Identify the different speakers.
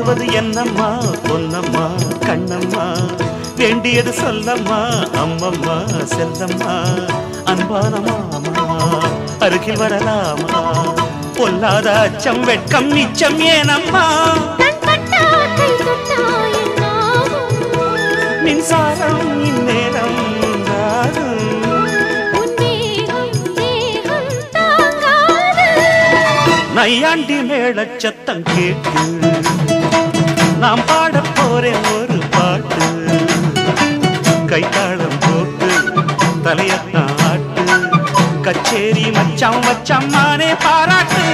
Speaker 1: வேண்டுவது என்னம்மா பொன்னம்மா கண்ணம்மா வேண்டியது சொல்லம்மா அம்மம்மா செல்லம்மா அன்பான மாமா அருகில் வரலாமா பொல்லாத அச்சம் வெட்கம் நிச்சம் ஏனம்மா
Speaker 2: கண் பட்டா கை தொட்டா என்னாகும்
Speaker 1: மின்சாரம் இந்நேரம் உண்டாகும்
Speaker 2: உன் தேகம் தேகம் தாங்காது
Speaker 1: நையாண்டி மேளச் சத்தம் கேட்டு நாம் பாடப் போறேன் ஒரு பாட்டு கைத்தாளம் போட்டு தலையத்தான் ஆட்டு கச்சேரி மச்சான் மச்சான் மானே பாராட்டு